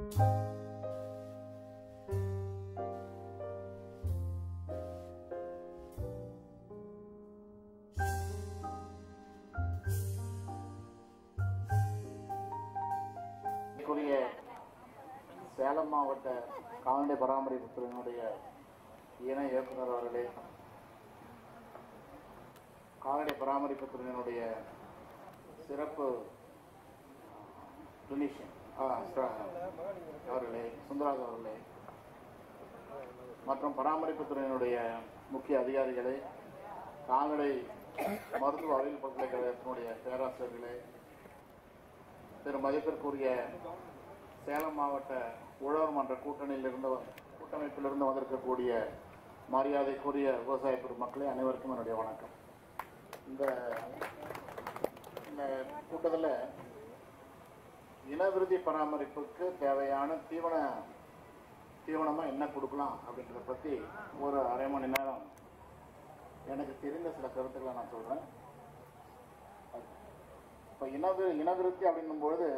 மதிப்புக்குரிய சேலம் மாவட்ட கால்நடை பராமரிப்பு துறையினுடைய இணை இயக்குனர் அவர்களே கால்நடை பராமரிப்பு துறையினுடைய சிறப்பு கிளினிஷியன் அவர்களே சுந்தராஜ் அவர்களே மற்றும் பராமரிப்பு துறையினுடைய முக்கிய அதிகாரிகளே கால்நடை மருத்துவ அறிவியல் பல்கலைக்கழகத்தினுடைய பேராசிரியர்களே திரு மதிப்பிற்குரிய சேலம் மாவட்ட உழவர் மன்ற கூட்டணியில் இருந்த கூட்டமைப்பிலிருந்து வந்திருக்கக்கூடிய மரியாதைக்குரிய விவசாய பெருமக்களே அனைவருக்கும் என்னுடைய வணக்கம் இந்த இந்த கூட்டத்தில் இனவிருதி பராமரிப்புக்கு தேவையான தீவன தீவனமாக என்ன கொடுக்கலாம் அப்படின்றத பற்றி ஒரு அரை மணி நேரம் எனக்கு தெரிந்த சில கருத்துக்களை நான் சொல்கிறேன் இப்போ இனவி இனவிருத்தி அப்படின்னும் பொழுது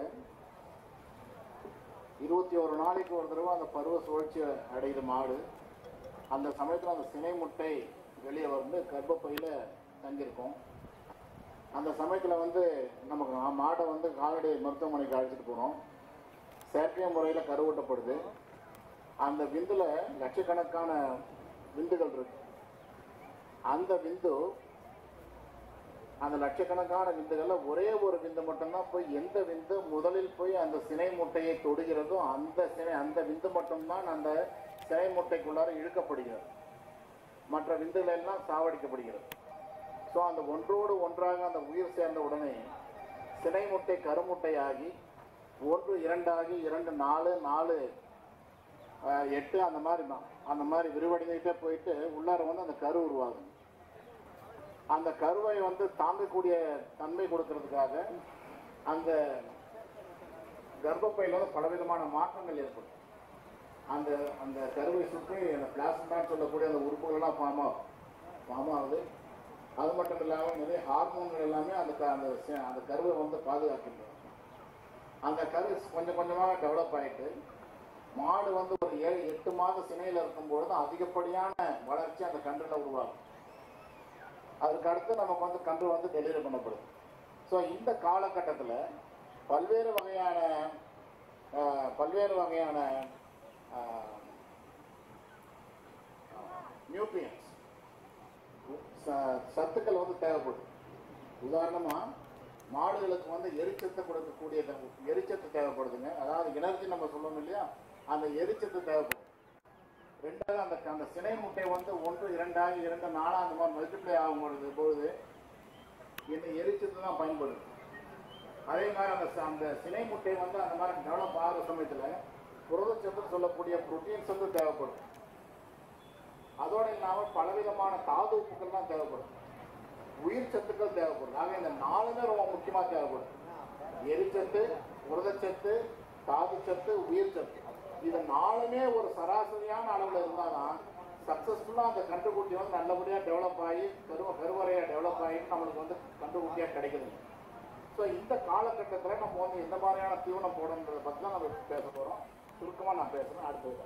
இருபத்தி ஒரு நாளைக்கு ஒரு தடவை அந்த பருவ சுழற்சி அடையுது மாடு அந்த சமயத்தில் அந்த சினை முட்டை வெளியே வந்து கர்ப்பப்பையில் தங்கியிருக்கும் அந்த சமயத்தில் வந்து நமக்கு மா- மாடை வந்து கால்நடை மருத்துவமனைக்கு அழைச்சிட்டு போகிறோம் செயற்கை முறையில் கருவூட்டப்படுது அந்த விந்துல லட்சக்கணக்கான விந்துகள் இருக்கு அந்த விந்து அந்த லட்சக்கணக்கான விந்துகள்ல ஒரே ஒரு விந்து மட்டும்தான் போய் எந்த விந்து முதலில் போய் அந்த சினை முட்டையை தொடுகிறதோ அந்த சினை அந்த விந்து மட்டும்தான் அந்த சினை முட்டைக்குள்ளார இழுக்கப்படுகிறது மற்ற விந்துகள் எல்லாம் சாவடிக்கப்படுகிறது ஸோ அந்த ஒன்றோடு ஒன்றாக அந்த உயிர் சேர்ந்த உடனே சினை முட்டை கருமுட்டையாகி ஒன்று இரண்டாகி இரண்டு நாலு நாலு அஹ், எட்டு அந்த மாதிரி மா- அந்த மாதிரி விரிவடைந்துகிட்டே போயிட்டு உள்ளார வந்து அந்த கரு உருவாகும் அந்த கருவை வந்து தாங்கக்கூடிய தன்மை கொடுக்கறதுக்காக அந்த கர்ப்பப்பையில் வந்து பலவிதமான மாற்றங்கள் ஏற்படும் அந்த அந்த கருவை சுற்றி அந்த பிளாஸ்மான்னு சொல்லக்கூடிய அந்த உறுப்புகள்லாம் ஃபார்ம் ஆகும் ஃபார்ம் ஆகுது அது மட்டும் இல்லாமல் நிறைய ஹார்மோன்கள் எல்லாமே அந்த க- அந்த சே- அந்த கருவை வந்து பாதுகாக்கின்றன அந்த கரு கொஞ்சம் கொஞ்சமாக டெவலப் ஆயிட்டு மாடு வந்து ஒரு ஏழு எட்டு மாத சினையில் இருக்கும்பொழுது அதிகப்படியான வளர்ச்சி அந்த கன்றில் உருவாகும் அதுக்கு அடுத்து நமக்கு வந்து கன்று வந்து டெலிவரி பண்ணப்படுது ஸோ இந்த காலகட்டத்தில் பல்வேறு வகையான ஆஹ், பல்வேறு வகையான நியூட்ரியன்ஸ் சத்துக்கள் வந்து தேவைப்படும் உதாரணமாக மாடுகளுக்கு வந்து எரிச்சத்தை கொடுக்கக்கூடிய த- எரிச்சத்து தேவைப்படுதுங்க அதாவது எனர்ஜி நம்ம சொல்லணும் இல்லையா அந்த எரிச்சத்து தேவைப்படும் ரெண்டாவது அந்த அந்த சினை முட்டை வந்து ஒன்று இரண்டாக இரண்டு நாலாக அந்த மாதிரி மல்டிப்ளை ஆகும் பொழுது பொழுது இந்த எரிச்சத்து தான் பயன்படுது அதே மாதிரி அந்த ச- அந்த சினை முட்டை வந்து அந்த மாதிரி டெவலப் ஆகிற சமயத்தில் புரதச்சத்து சொல்லக்கூடிய ப்ரோட்டீன்ஸ் வந்து தேவைப்படும் அதோடு இல்லாமல் பலவிதமான தாது உப்புகள்லாம் தேவைப்படும் உயிர் சத்துக்கள் தேவைப்படும் ஆக இந்த நாலுமே ரொம்ப முக்கியமாக தேவைப்படும் எரிச்சத்து புரதச்சத்து தாதுச்சத்து உயிர் சத்து இது நாலுமே ஒரு சராசரியான அளவில் இருந்தால் தான் சக்ஸஸ்ஃபுல்லாக அந்த கன்றுக்குட்டி வந்து நல்லபடியாக டெவலப் ஆகி கருவ கருவறையாக டெவலப் ஆகி நம்மளுக்கு வந்து கன்றுக்குட்டியாக கிடைக்குதுங்க ஸோ இந்த காலகட்டத்தில் நம்ம வந்து எந்த மாதிரியான தீவனம் போடணுன்றதை பற்றி தான் நம்ம பேச போகிறோம் சுருக்கமாக நான் பேசுகிறேன் அடுத்தது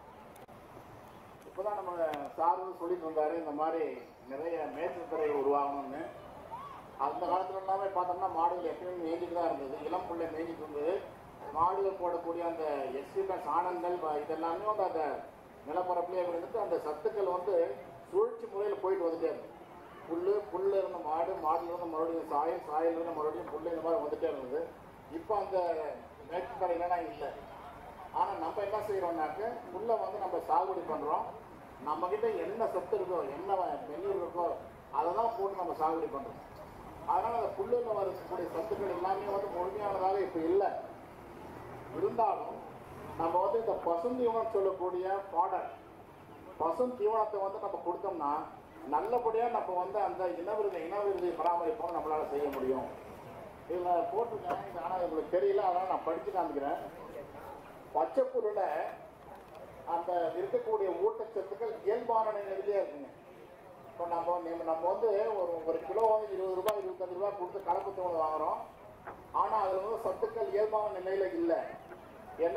இப்போதான் நம்ம சார் வந்து சொல்லிட்டு வந்தாரு இந்த மாதிரி நிறைய மேய்ச்சல் உருவாகணும்னு அந்த காலத்துல எல்லாமே பார்த்தோம்னா மாடுகள் எப்பயுமே மேய்ஞ்சிட்டு தான் இருந்தது இளம் பிள்ளை மேய்ஞ்சிட்டு இருந்தது மாடுகள் போடக்கூடிய அந்த எக்ஸிபன்ஸ் ஆனங்கள் ப- இதெல்லாமே வந்து அந்த நிலப்பரப்புலேயே இருந்துட்டு அந்த சத்துக்கள் வந்து சுழற்சி முறையில் போயிட்டு வந்துட்டே இருந்தது புல்லு புல்ல இருந்த மாடு மாடுல இருந்து மறுபடியும் சாயம் சாயல் இருந்து மறுபடியும் புல்லு இந்த மாதிரி வந்துட்டே இருந்தது இப்போ அந்த மேய்ச்சல் இல்லை ஆனால் நம்ம என்ன செய்கிறோம்னாக்க புல்லை வந்து நம்ம சாகுபடி பண்ணுறோம் நம்மக்கிட்ட என்ன சத்து இருக்கோ என்ன வெந்நீர் இருக்கோ அதை தான் போட்டு நம்ம சாகுபடி பண்ணுறோம் அதனால் அந்த புல்லில் வரக்கூடிய சத்துக்கள் எல்லாமே வந்து முழுமையானதாக இப்போ இல்லை இருந்தாலும் நம்ம வந்து இந்த பசுந்தீவனம் சொல்லக்கூடிய பாடல் பசும் தீவனத்தை வந்து நம்ம கொடுத்தோம்னா நல்லபடியாக நம்ம வந்து அந்த இனவிருதி இனவிருதி பராமரிப்போம் நம்மளால் செய்ய முடியும் இதில் போட்டிருக்கேன் இது ஆனால் உங்களுக்கு தெரியல அதனால் நான் படித்து காமிக்கிறேன் பச்சை பொருளை அந்த இருக்கக்கூடிய ஊட்டச்சத்துக்கள் இயல்பான நிலையிலே இருக்குங்க இப்போ நம்ம நம்ம நம்ம வந்து ஒரு ஒரு கிலோ வந்து இருபது ரூபாய் இருபத்தஞ்சு ரூபாய் கொடுத்து கலப்பு தீவனம் வாங்குறோம் ஆனால் அதில் வந்து சத்துக்கள் இயல்பான நிலையில் இல்லை ஏன்னா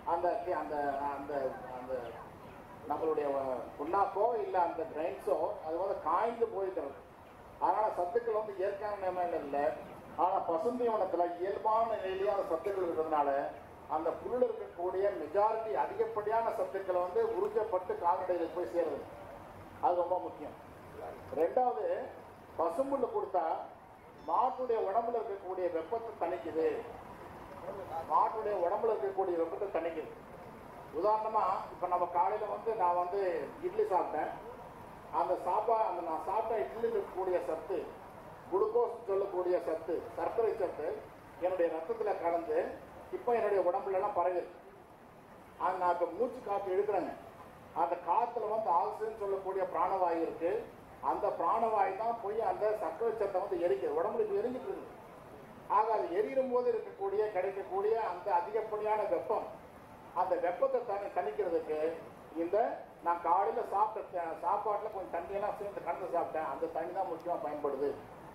அந்த அந்த அந்த அந்த நம்மளுடைய புண்ணாக்கோ இல்லை அந்த கிரைன்ஸோ அது வந்து காய்ந்து போயிடுறது அதனால சத்துக்கள் வந்து இயற்கையான நிலைமையில இல்லை ஆனால் பசுந்தீவனத்தில் இயல்பான நிலையிலேயே அந்த சத்துக்கள் இருக்கிறதுனால அந்த புல்ல இருக்கக்கூடிய மெஜாரிட்டி அதிகப்படியான சத்துக்கள் வந்து உறிஞ்சப்பட்டு கால்நடைகளுக்கு போய் சேருது அது ரொம்ப முக்கியம் ரெண்டாவது பசும்புல்லு கொடுத்தா மாட்டுடைய உடம்புல இருக்கக்கூடிய வெப்பத்தை தணிக்குது மாட்டுடைய உடம்புல இருக்கக்கூடிய வெப்பத்தை தணிக்குது உதாரணமா இப்போ நம்ம காலையில வந்து நான் வந்து இட்லி சாப்பிட்டேன் அந்த சாப்பா அந்த நான் சாப்பிட்ட இட்லியில் இருக்கக்கூடிய சத்து குளுக்கோஸ் சொல்லக்கூடிய சத்து சர்க்கரை சத்து என்னுடைய ரத்தத்தில் கலந்து இப்போ என்னுடைய உடம்புல எல்லாம் பரவுது அது நான் இப்போ மூச்சு காற்று எடுக்கிறேங்க அந்த காற்றுல வந்து ஆக்சிஜன் சொல்லக்கூடிய பிராணவாயு இருக்கு அந்த பிராணவாயு தான் போய் அந்த சர்க்கரை சத்தை வந்து எரிக்குது உடம்புல இப்போ எரிஞ்சிட்டு இருக்குது ஆக அது எரியும் போது இருக்கக்கூடிய கிடைக்கக்கூடிய அந்த அதிகப்படியான வெப்பம் அந்த வெப்பத்தை தனி தணிக்கிறதுக்கு இந்த நான் காலையில் சாப்பிட்ட சாப்பாட்டில் கொஞ்சம் தண்ணியெல்லாம் சேர்ந்து கலந்து சாப்பிட்டேன் அந்த தண்ணி தான் முக்கியமாக பயன்படுது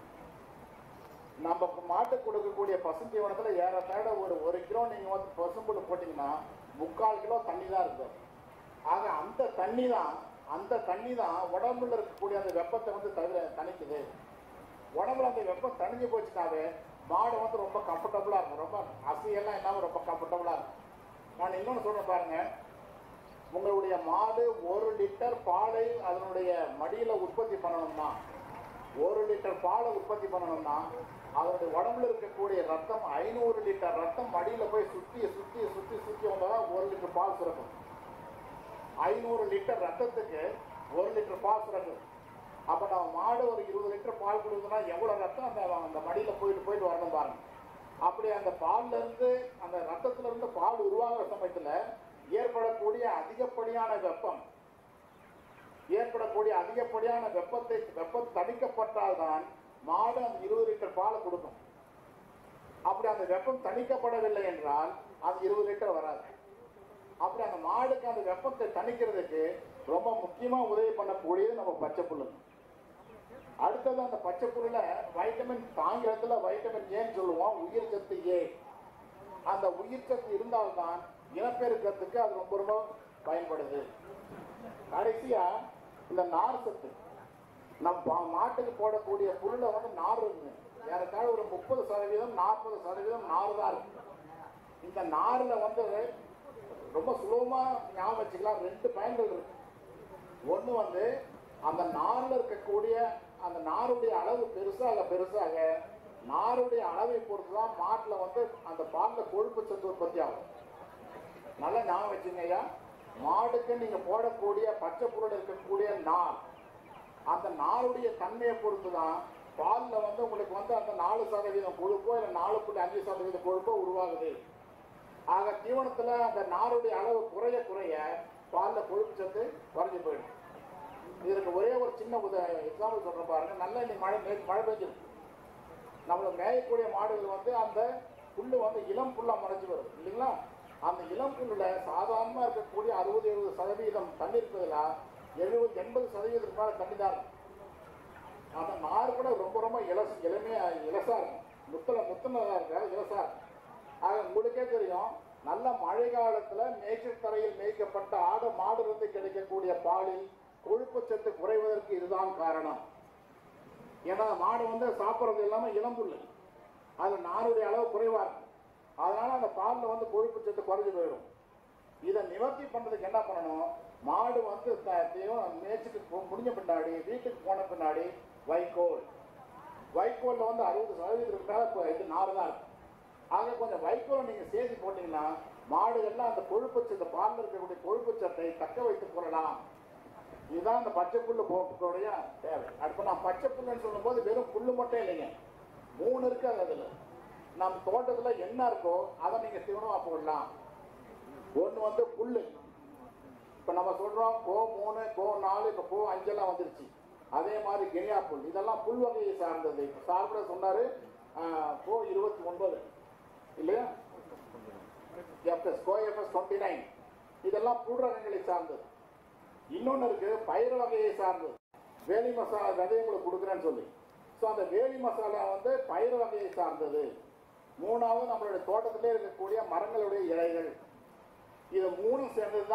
நம்ம மாட்டுக்கு கொடுக்கக்கூடிய பசுந்தீவனத்தில் ஏறத்தாழ ஒரு ஒரு கிலோ நீங்கள் வந்து பசும்புல் போட்டிங்கன்னா முக்கால் கிலோ தண்ணி தான் இருக்கும் ஆக அந்த தண்ணி தான் அந்த தண்ணி தான் உடம்புல இருக்கக்கூடிய அந்த வெப்பத்தை வந்து தவிர தணிக்குது உடம்புல அந்த வெப்பம் தணிஞ்சு போச்சுனாவே மாடு வந்து ரொம்ப கம்ஃபர்டபுளாக இருக்கும் ரொம்ப அசையெல்லாம் இல்லாமல் ரொம்ப கம்ஃபர்டபுளாக இருக்கும் நான் இன்னொன்று சொல்கிறேன் பாருங்க உங்களுடைய மாடு ஒரு லிட்டர் பாலை அதனுடைய மடியில் உற்பத்தி பண்ணணும்னா ஒரு லிட்டர் பாலை உற்பத்தி பண்ணணும்னா அதனுடைய உடம்புல இருக்கக்கூடிய ரத்தம் ஐநூறு லிட்டர் ரத்தம் மடியில் போய் சுற்றி சுற்றி சுற்றி சுற்றி வந்தால் தான் ஒரு லிட்டர் பால் சுரக்கும் ஐநூறு லிட்டர் ரத்தத்துக்கு ஒரு லிட்டர் பால் சுரக்கும் அப்போ நம்ம மாடு ஒரு இருபது லிட்டர் பால் கொடுக்குதுன்னா எவ்வளோ ரத்தம் அந்த அந்த மடியில் போயிட்டு போயிட்டு வரணும் பாருங்க அப்படி அந்த பால்ல இருந்து அந்த ரத்தத்துல இருந்து பால் உருவாகிற சமயத்தில் ஏற்படக்கூடிய அதிகப்படியான வெப்பம் ஏற்படக்கூடிய அதிகப்படியான வெப்பத்தை வெப்பம் தணிக்கப்பட்டால்தான் மாடு அந்த இருபது லிட்டர் பாலை கொடுக்கும் அப்படி அந்த வெப்பம் தணிக்கப்படவில்லை என்றால் அது இருபது லிட்டர் வராது அப்படி அந்த மாடுக்கு அந்த வெப்பத்தை தணிக்கிறதுக்கு ரொம்ப முக்கியமா உதவி பண்ணக்கூடியது நம்ம பச்சை புல்லு அடுத்தது அந்த பச்சை புல்லுல வைட்டமின் ஆங்கிலத்துல வைட்டமின் ஏன்னு சொல்லுவோம் உயிர் சத்து ஏ அந்த உயிர் சத்து இருந்தால்தான் இனப்பெருக்கத்துக்கு அது ரொம்ப ரொம்ப பயன்படுது கடைசியா இந்த நார் சத்து நம் பா- மாட்டுக்கு போடக்கூடிய புல்ல வந்து நார் இருக்குங்க ஏறத்தாழ ஒரு முப்பது சதவீதம் நாற்பது சதவீதம் நார் தான் இருக்கு இந்த நார்ல வந்து ரொம்ப சுலபமா ஞாபகம் வச்சுக்கலாம் ரெண்டு பயன்கள் இருக்கு ஒண்ணு வந்து அந்த நார்ல இருக்கக்கூடிய அந்த நாருடைய அளவு பெருசாக பெருசாக நாருடைய அளவை பொறுத்து தான் மாட்டுல வந்து அந்த பால்ல கொழுப்பு சத்து உற்பத்தி ஆகும் நல்லா ஞாபகம் வச்சுங்க ஐயா மாடுக்கு நீங்க போடக்கூடிய பச்சை பொருள் இருக்கக்கூடிய நார் அந்த நாருடைய தன்மையை பொறுத்து தான் பால்ல வந்து உங்களுக்கு வந்து அந்த நாலு சதவீதம் கொழுப்போ இல்லை நாலு புள்ளி அஞ்சு சதவீதம் கொழுப்போ உருவாகுது ஆக தீவனத்துல அந்த நாருடைய அளவு குறைய குறைய பால்ல கொழுப்பு சத்து குறைஞ்சு போயிடும் இதற்கு ஒரே ஒரு சின்ன உத எக்ஸாம்பிள் சொல்றேன் பாருங்க நல்லா இன்னைக்கு மழை நேற்று மழை பெஞ்சிருக்கு நம்மள மேயக்கூடிய மாடுகள் வந்து அந்த புல்லு வந்து இளம் புல்லா மறைஞ்சு வரும் இல்லைங்களா அந்த இளம் புல்லுல சாதாரணமா இருக்கக்கூடிய அறுபது எழுபது சதவீதம் தண்ணி இருப்பதுல எழுபது எண்பது சதவீதத்துக்கு மேல தண்ணி தான் இருக்கும். அந்த நார் கூட ரொம்ப ரொம்ப இலச இளமையா இலசா இருக்கும் முத்தல முத்தனதா இருக்காது இலசா இருக்கும் ஆக உங்களுக்கே தெரியும் நல்ல மழை காலத்துல மேய்ச்சல் தரையில் மேய்க்கப்பட்ட ஆடு மாடு இருந்து கிடைக்கக்கூடிய பாலில் கொழுப்பு சத்து குறைவதற்கு இதுதான் காரணம் ஏன்னா மாடு வந்து சாப்பிட்றது எல்லாமே இளம்புல்லு அது நாருடைய அளவு குறைவா இருக்கும் அதனால அந்த பாலில் வந்து கொழுப்பு சத்து குறைஞ்சு போயிடும் இதை நிவர்த்தி பண்றதுக்கு என்ன பண்ணணும் மாடு வந்து த- தீவனம் மேய்ச்சிட்டு போ- முடிஞ்ச பின்னாடி வீட்டுக்கு போன பின்னாடி வைக்கோல் வைக்கோல்ல வந்து அறுபது சதவீதத்துக்கு மேல இப்போ இது நாறு தான் இருக்கும் ஆக கொஞ்சம் வைக்கோலை நீங்க சேர்த்து போட்டீங்கன்னா மாடுகள்லாம் அந்த கொழுப்பு சத்து பாலில் இருக்கக்கூடிய கொழுப்பு சத்தை தக்க வைத்துக் கொள்ளலாம் இதுதான் அந்த பச்சை புல்லு போக்குடைய தேவை அடுத்து நான் பச்சை புல்லுன்னு சொல்லும்போது வெறும் புல்லு மட்டும் இல்லைங்க மூணு இருக்கு அது அதுல நம்ம தோட்டத்துல என்ன இருக்கோ அதை நீங்க தீவனமா போடலாம் ஒண்ணு வந்து புல்லு இப்ப நம்ம சொல்றோம் கோ மூணு கோ நாலு இப்ப கோ அஞ்செல்லாம் வந்துருச்சு அதே மாதிரி கெனியா புல் இதெல்லாம் புல் வகையை சார்ந்தது இப்ப சார் கூட சொன்னாரு ஆஹ், கோ இருபத்தி ஒன்பது இல்லையா FS CO FS twenty nine இதெல்லாம் புல் ரகங்களை சார்ந்தது இன்னொன்னு இருக்கு பயிர் வகையை சார்ந்தது வேலி மசாலா விதை உங்களுக்கு கொடுக்குறேன்னு சொல்லி ஸோ அந்த வேலி மசாலா வந்து பயிர் வகையை சார்ந்தது மூணாவது நம்மளுடைய தோட்டத்திலே இருக்கக்கூடிய மரங்களுடைய இலைகள்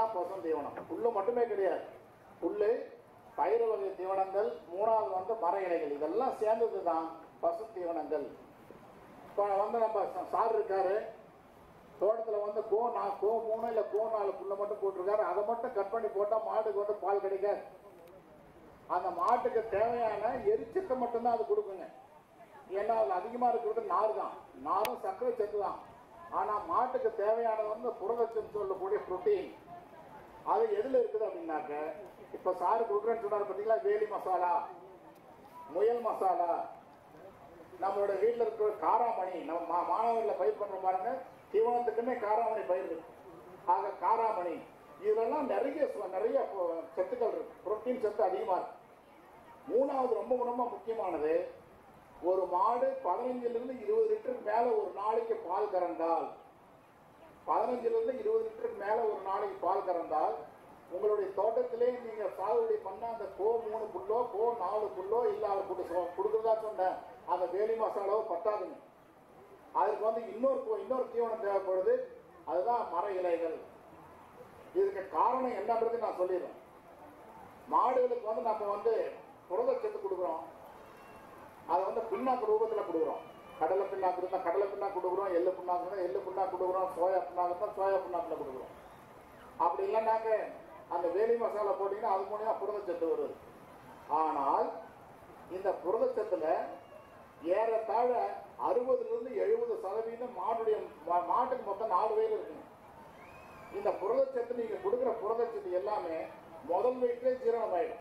தான் பசும் தீவனம் புல்லு மட்டுமே கிடையாது புல்லு பயிறு வகை தீவனங்கள் மூணாவது வந்து மர இலைகள் இதெல்லாம் சேர்ந்தது தான் பசு தீவனங்கள் இப்போ வந்து நம்ம ச- சார் இருக்காரு தோட்டத்தில் வந்து கோ நான் கோ மூணு இல்லை கோ நாலு புல்லை மட்டும் போட்டிருக்காரு அதை மட்டும் கட் பண்ணி போட்டால் மாட்டுக்கு வந்து பால் கிடைக்காது அந்த மாட்டுக்கு தேவையான எரிச்சத்தை மட்டும்தான் அது கொடுக்குங்க ஏன்னா அதில் அதிகமாக இருக்கிறது நார் தான் நாரும் சர்க்கரை சத்து தான் ஆனால் மாட்டுக்கு தேவையானது வந்து புரதச்சத்து சொல்லக்கூடிய புரோட்டீன் அது எதில் இருக்குது அப்படின்னாக்க இப்போ சாரு கொடுக்குறேன்னு சொன்னார் பார்த்தீங்களா வேலி மசாலா முயல் மசாலா நம்மளோட வீட்டில் இருக்கிற காராமணி நம்ம மா- மாணவர்களை பயிர் பண்ணுற பாருங்க தீவனத்துக்குன்னே காராமணி பயிர் இருக்கு ஆக காராமணி இதெல்லாம் நிறைய சு- நிறைய பொ- சத்துக்கள் இருக்கு புரோட்டீன் சத்து அதிகமாக இருக்கு மூணாவது ரொம்ப ரொம்ப முக்கியமானது ஒரு மாடு பதினஞ்சிலிருந்து இருபது லிட்டருக்கு மேல ஒரு நாளைக்கு பால் கறந்தால் பதினஞ்சிலிருந்து இருபது லிட்டருக்கு மேல ஒரு நாளைக்கு பால் கறந்தால் உங்களுடைய தோட்டத்திலே நீங்க சாகுபடி பண்ண அந்த கோ மூணு புல்லோ கோ நாலு புல்லோ இல்ல அவர் கொடு- சொ- கொடுக்கறதா சொன்னேன் அந்த வேலி மசாலாவோ பத்தாதுங்க அதுக்கு வந்து இன்னொரு கு- இன்னொரு தீவனம் தேவைப்படுது அதுதான் மர இலைகள் இதுக்கு காரணம் என்னன்றது நான் சொல்லிடுறேன் மாடுகளுக்கு வந்து நம்ம வந்து புரதச்சத்து கொடுக்குறோம் அதை வந்து பின்னாக்கு ரூபத்தில் கொடுக்குறோம் கடலை பின்னாக்கு இருந்தால் கடலை பின்னாக்கு கொடுக்குறோம் எள்ளு பின்னாக்கு இருந்தால் எள்ளு பின்னாக்கு கொடுக்குறோம் சோயா பின்னாக்கு இருந்தால் சோயா பின்னாக்கில் கொடுக்குறோம் அப்படி இல்லைனாக்க அந்த வேலி மசாலா போட்டிங்கன்னா அது மூலியமா புரதச்சத்து வருது ஆனால் இந்த புரதச்சத்துல ஏறத்தாழ அறுபதுலேருந்து எழுபது சதவீதம் மாடுடைய மா- மாட்டுக்கு மொத்தம் நாலு வயல் இருக்குங்க இந்த புரதச்சத்து நீங்க கொடுக்குற புரதச்சத்து எல்லாமே முதல் வயிற்றே ஜீரணமாயிடும்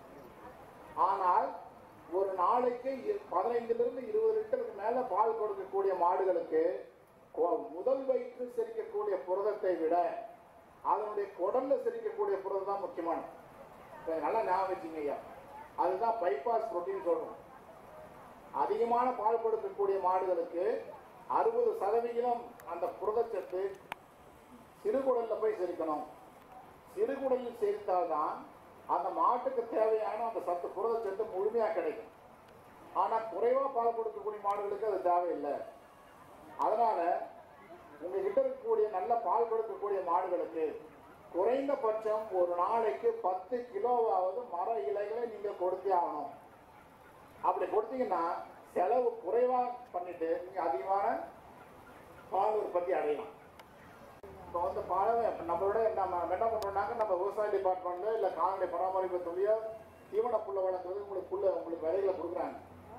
ஆனால் ஒரு நாளைக்கு இ- பதினைந்திலிருந்து இருபது லிட்டருக்கு மேல பால் கொடுக்கக்கூடிய மாடுகளுக்கு கொ- முதல் வயிற்று செரிக்கக்கூடிய புரதத்தை விட அதனுடைய குடல்ல செரிக்கக்கூடிய புரதம் தான் முக்கியமானது இதை நல்லா ஞாபகம் வச்சுங்க ஐயா அதுதான் பைபாஸ் புரோட்டீன் சொல்றோம் அதிகமான பால் கொடுக்கக்கூடிய மாடுகளுக்கு அறுபது சதவிகிதம் அந்த புரதச்சத்து சிறுகுடல்ல போய் செரிக்கணும் சிறுகுடலில் சேர்த்தால்தான் அந்த மாட்டுக்கு தேவையான அந்த சத்து புரதச்சத்து முழுமையா கிடைக்கும் ஆனா குறைவா பால் கொடுக்கக்கூடிய மாடுகளுக்கு அது தேவையில்லை அதனால உங்ககிட்ட இருக்கக்கூடிய நல்ல பால் கொடுக்கக்கூடிய மாடுகளுக்கு குறைந்தபட்சம் ஒரு நாளைக்கு பத்து கிலோவாவது மர இலைகளை நீங்க கொடுத்தே ஆகணும் அப்படி கொடுத்தீங்கன்னா செலவு குறைவா பண்ணிட்டு நீங்க அதிகமான பால் உற்பத்தி அடையலாம் இப்போ வந்து பாலமே நம்மளோட நம்ம என்ன பண்ணுறோம்னாக்க நம்ம விவசாய டிபார்ட்மெண்ட்ல இல்லை கால்நடை பராமரிப்பு தொழிலோ தீவன புல்லை வளர்க்குறது உங்களுக்கு புல்ல உங்களுக்கு விதைகளை கொடுக்குறாங்க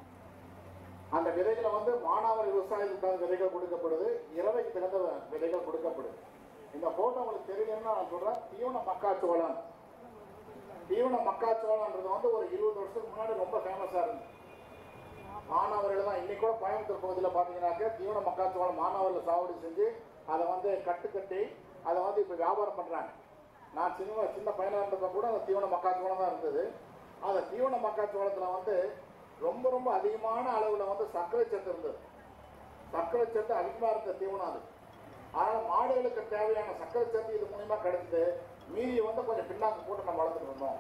அந்த விதைகளை வந்து மானாவாரி விவசாயத்துக்காக விதைகள் கொடுக்கப்படுது இரவைக்கு தகுந்த விதைகள் கொடுக்கப்படுது இந்த போட்டோ உங்களுக்கு தெரியலன்னு நான் சொல்றேன் தீவன மக்காச்சோளம் தீவன மக்காச்சோளம்ன்றது வந்து ஒரு இருபது வருஷத்துக்கு முன்னாடி ரொம்ப ஃபேமஸாக இருந்துச்சு மாணவர்கள் தான் இன்னைக்கு கூட கோயம்புத்தூர் பகுதியில் பார்த்தீங்கன்னாக்க தீவன மக்காச்சோளம் மாணவர்கள் சாகுபடி செஞ்சு அதை வந்து கட்டு கட்டி அதை வந்து இப்போ வியாபாரம் பண்ணுறாங்க நான் சின்ன சின்ன பையனாக இருந்தப்ப கூட அந்த தீவன மக்காச்சோளம் தான் இருந்தது அந்த தீவன மக்காச்சோளத்தில் வந்து ரொம்ப ரொம்ப அதிகமான அளவில் வந்து சர்க்கரை சத்து இருந்தது சர்க்கரை சத்து அதிகமாக இருந்த தீவனம் அது அதனால் மாடுகளுக்கு தேவையான சர்க்கரை சத்து இது மூலியமா கிடைச்சது மீதியை வந்து கொஞ்சம் பின்னாக்கு போட்டு நம்ம வளர்த்துட்டு இருந்தோம்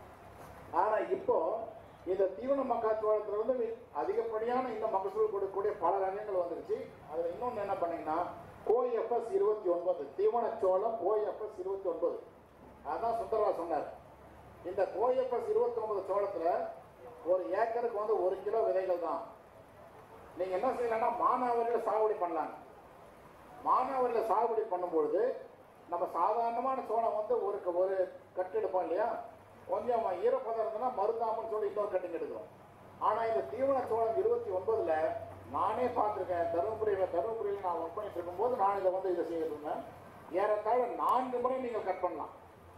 ஆனா இப்போ இந்த தீவன மக்காச்சோளத்துல வந்து அதிகப்படியான இந்த மகசூல் கொடுக்கக்கூடிய பல ரகங்கள் வந்துருச்சு அதுல இன்னொன்னு என்ன பண்ணீங்கன்னா கோஎஃப்எஸ் இருபத்தி ஒன்பது தீவன சோளம் கோஎஃப்எஸ் இருபத்தி ஒன்பது அதான் சுந்தரா சொன்னார் இந்த கோஎஃப்எஸ் இருபத்தி ஒன்பது சோளத்துல ஒரு ஏக்கருக்கு வந்து ஒரு கிலோ விதைகள் தான் நீங்க என்ன செய்யலாம்னா மானாவரியில் சாகுபடி பண்ணலாங்க மானாவரியில் சாகுபடி பண்ணும்பொழுது நம்ம சாதாரணமான சோளம் வந்து ஒரு க- ஒரு கட்டு எடுப்போம் இல்லையா கொஞ்சம் ஈரப்பதம் இருந்ததுன்னா மருந்தாமன்னு சொல்லி இன்னொரு கட்டிங் எடுக்கிறோம் ஆனா இந்த தீவன சோளம் இருபத்தி ஒன்பதுல நானே பார்த்துருக்கேன் தருமபுரியில் தருமபுரியில் நான் ஒர்க் பண்ணிட்டு இருக்கும்போது நான் இதை வந்து இதை செய்திருந்தேன் ஏறத்தாழ நான்கு முறை நீங்கள் கட் பண்ணலாம்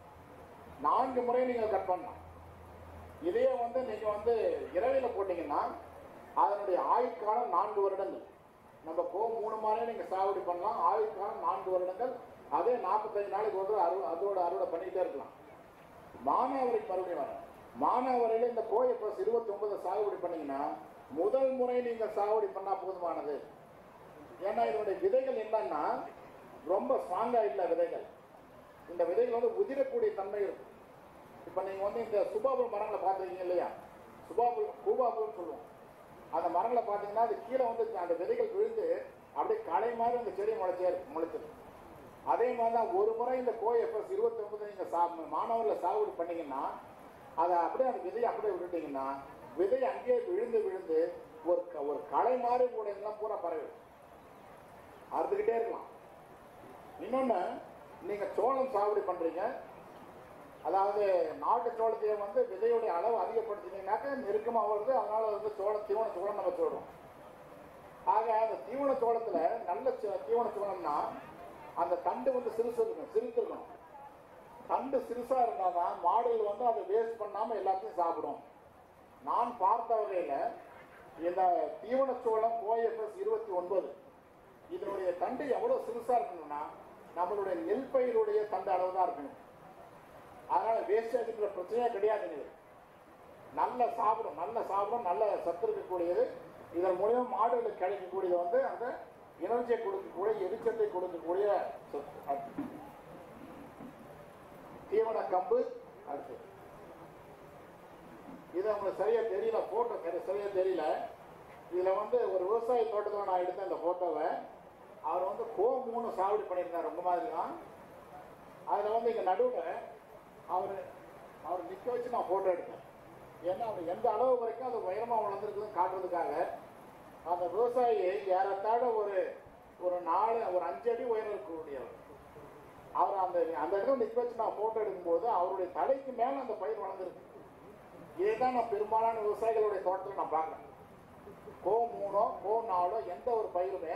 நான்கு முறை நீங்கள் கட் பண்ணலாம் இதையே வந்து நீங்க வந்து இரவில போட்டீங்கன்னா அதனுடைய ஆயுட்காலம் நான்கு வருடங்கள் நம்ம கோ மூணு மாதம் நீங்க சாகுபடி பண்ணலாம் ஆயுட்காலம் நான்கு வருடங்கள் அதே நாற்பத்தஞ்சு நாளைக்கு ஒரு அறுவடை அதோட அறுவடை பண்ணிக்கிட்டே இருக்கலாம் மானாவரிக்கு மறுபடியும் வரேன் மானாவரியில இந்த கோயை பிளஸ் இருபத்தி ஒன்பது சாகுபடி பண்ணீங்கன்னா முதல் முறை நீங்க சாகுபடி பண்ணா போதுமானது ஏன்னா இதனுடைய விதைகள் என்னன்னா ரொம்ப ஸ்ட்ராங்கா இல்லை விதைகள் இந்த விதைகள் வந்து உதிரக்கூடிய தன்மை இருக்கும் இப்போ நீங்கள் வந்து இந்த சுபாபுல் மரங்களை பார்த்துருக்கீங்க இல்லையா சுபாபுல் கூபாபுல்னு சொல்லுவோம் அந்த மரங்களை பார்த்தீங்கன்னா அது கீழே வந்து அந்த விதைகள் விழுந்து அப்படியே களை மாதிரி அந்த செடி முளைச்சே இருக்கு முளைச்சிடும் அதே மாதிரி தான் ஒரு முறை இந்த கோ எஃப்எஸ் இருபத்தி ஒன்பது நீங்க சா மாணவர்களை சாகுபடி பண்ணீங்கன்னா அதை அப்படியே அந்த விதையை அப்படியே விட்டுட்டீங்கன்னா விதை அங்கேயே விழுந்து விழுந்து ஒரு க- ஒரு களை மாதிரி கூட எல்லாம் பூரா பரவி அறுத்துக்கிட்டே இருக்கலாம் இன்னொன்னு நீங்க சோளம் சாகுபடி பண்றீங்க அதாவது நாட்டு சோளத்தையே வந்து விதையுடைய அளவு அதிகப்படுத்தினீங்கன்னாக்க நெருக்கமா வருது அதனால வந்து சோள தீவன சோளம் நம்ம சொல்றோம் ஆக அந்த தீவன சோளத்துல நல்ல ச- தீவன சோளம்னா அந்த தண்டு வந்து சிறுசு இருக்கணும் சிறுத்து இருக்கணும் தண்டு சிறுசா இருந்தாதான் மாடுகள் வந்து அதை வேஸ்ட் பண்ணாம எல்லாத்தையும் சாப்பிடும் நான் பார்த்த வகையில இந்த தீவன சோளம் ஓஎஃப்எஸ் இருபத்தி ஒன்பது இதனுடைய தண்டு எவ்வளவு சிறுசா இருக்கணும்னா நம்மளுடைய நெல் பயிருடைய தண்டு அளவு தான் இருக்கணும் அதனால வேஸ்டேஜ்ன்ற பிரச்சனையே கிடையாது இது நல்ல சாப்பிடும் நல்ல சாப்பிடும் நல்ல சத்து இருக்கக்கூடியது இதன் மூலியம் மாடுகளுக்கு கிடைக்கக்கூடியது வந்து அந்த எனர்ஜியை கொடுக்கக்கூடிய எரிச்சத்தை கொடுக்கக்கூடிய சொத்து அடுத்து. தீவன கம்பு அடுத்து இது உங்களுக்கு சரியா தெரியல போட்டோ சரியா தெரியல இதுல வந்து ஒரு விவசாய தோட்டத்தில் நான் எடுத்த இந்த போட்டோவை அவர் வந்து கோ மூணு சாகுபடி பண்ணியிருந்தார் ரொம்ப மாதிரி தான் அதில் வந்து இங்கே நடுவில் அவர் அவர் நிற்க வச்சு நான் ஃபோட்டோ எடுத்தேன் ஏன்னா அவர் எந்த அளவு வரைக்கும் அது உயரமாக வளர்ந்துருக்குதுன்னு காட்டுறதுக்காக அந்த விவசாயி ஏறத்தாழ ஒரு ஒரு நாலு ஒரு அஞ்சு அடி உயரம் இருக்கக்கூடியவர் அவர் அந்த அந்த இடத்துல நிற்க வச்சு நான் ஃபோட்டோ எடுக்கும்போது அவருடைய தலைக்கு மேலே அந்த பயிர் வளர்ந்துருக்கு இதை தான் நான் பெரும்பாலான விவசாயிகளுடைய தோட்டத்தில் நான் பார்க்குறேன் கோ மூணோ கோ நாலோ எந்த ஒரு பயிருமே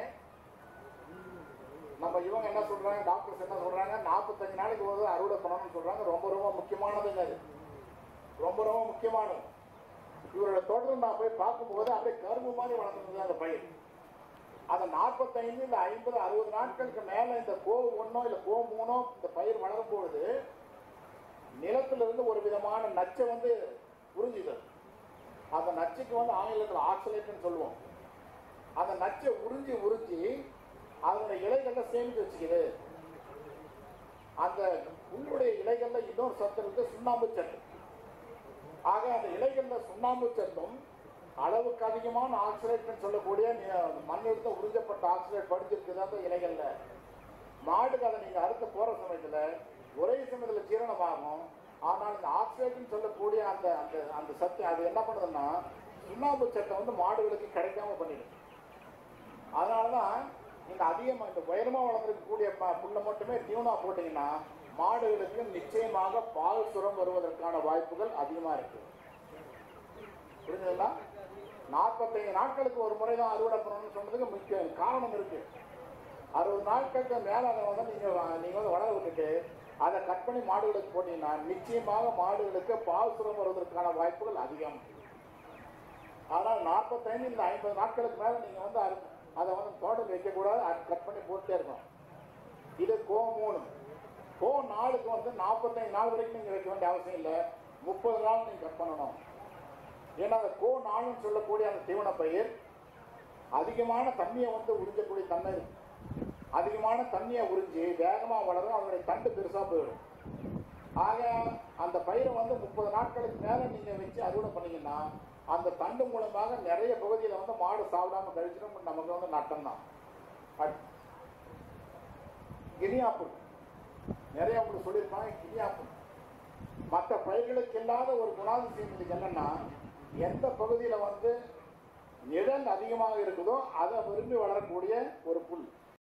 நம்ம இவங்க என்ன சொல்றாங்க டாக்டர்ஸ் என்ன சொல்றாங்க நாற்பத்தஞ்சு நாளைக்கு ஒரு தடவை அறுவடை பண்ணணும்னு சொல்றாங்க ரொம்ப ரொம்ப முக்கியமானதுங்க அது ரொம்ப ரொம்ப முக்கியமானது இவரோட தோட்டத்தில் நான் போய் பார்க்கும்போது அப்படியே கரும்பு மாதிரி வளர்ந்துருந்தது அந்த பயிர் அந்த நாற்பத்தைந்து இந்த ஐம்பது அறுபது நாட்களுக்கு மேல இந்த கோ ஒன்னோ இல்ல கோ மூணோ இந்த பயிர் வளரும் பொழுது நிலத்திலிருந்து ஒரு விதமான நச்சை வந்து உறிஞ்சுது அந்த நச்சுக்கு வந்து ஆங்கிலத்தில் ஆக்சிலேட்னு சொல்லுவோம் அந்த நச்சை உறிஞ்சி உறிஞ்சி அதனுடைய இலைகள்ல சேமித்து வச்சுக்குது அந்த புல்லுடைய இலைகள்ல இன்னொரு சத்து இருக்கு சுண்ணாம்பு சத்து ஆக அந்த இலைகள்ல சுண்ணாம்பு சத்தும் அளவுக்கு அதிகமான ஆக்சிலேட்னு சொல்லக்கூடிய நி- மண்ணிலிருந்து உறிஞ்சப்பட்ட ஆக்சிலேட் படிச்சிருக்குது அந்த இலைகள்ல மாடுக்கு அதை நீங்க அறுத்து போற சமயத்துல ஒரே சமயத்துல ஜீரணமாகும் ஆனால் இந்த ஆக்சிலேட்னு சொல்லக்கூடிய அந்த அந்த அந்த சத்து அது என்ன பண்ணுதுன்னா சுண்ணாம்பு சத்தை வந்து மாடுகளுக்கு கிடைக்காம பண்ணிடுது அதனாலதான் நீங்க அதிகமா இந்த உயரமா வளர்ந்துருக்கக்கூடிய ப- புல்லை மட்டுமே டியூனா போட்டீங்கன்னா மாடுகளுக்கு நிச்சயமாக பால் சுரம் வருவதற்கான வாய்ப்புகள் அதிகமா இருக்கு புரிஞ்சுதுங்களா நாற்பத்தைந்து நாட்களுக்கு ஒரு முறை தான் அறுவடை பண்ணணும்னு சொன்னதுக்கு முக்கிய காரணம் இருக்கு அறுபது நாட்களுக்கு மேல அதை வந்து நீங்க வ- நீங்க வந்து வளர விட்டுட்டு அதை கட் பண்ணி மாடுகளுக்கு போட்டீங்கன்னா நிச்சயமாக மாடுகளுக்கு பால் சுரம் வருவதற்கான வாய்ப்புகள் அதிகம் ஆனால் நாற்பத்தைந்து இந்த ஐம்பது நாட்களுக்கு மேல நீங்க வந்து அறு- அதை வந்து தோட்டம் வைக்கக்கூடாது அது கட் பண்ணி போட்டே இருக்கணும் இது கோ மூணு கோ நாளுக்கு வந்து நாற்பத்தைந்து நாள் வரைக்கும் நீங்க வைக்க வேண்டிய அவசியம் இல்லை முப்பது நாள் நீங்க கட் பண்ணணும் ஏன்னா அந்த கோ நாளுன்னு சொல்லக்கூடிய அந்த தீவன பயிர் அதிகமான தண்ணியை வந்து உறிஞ்சக்கூடிய தன்மை இருக்கு அதிகமான தண்ணியை உறிஞ்சி வேகமா வளரும் அதனுடைய தண்டு பெருசா போயிடும் ஆக அந்த பயிரை வந்து முப்பது நாட்களுக்கு மேல நீங்க வச்சு அறுவடை பண்ணீங்கன்னா அந்த தண்டு மூலமாக நிறைய பகுதியில வந்து மாடு சாப்பிடாம கழிச்சிடும் நமக்கு வந்து நட்டம் தான் கினியாப்புள் நிறைய உங்களுக்கு சொல்லியிருப்பாங்க கினியாப்புள் மற்ற பயிர்களுக்கு இல்லாத ஒரு குணாதிசயம் இதுக்கு என்னன்னா எந்த பகுதியில வந்து நிழல் அதிகமாக இருக்குதோ அதை விரும்பி வளரக்கூடிய ஒரு புல்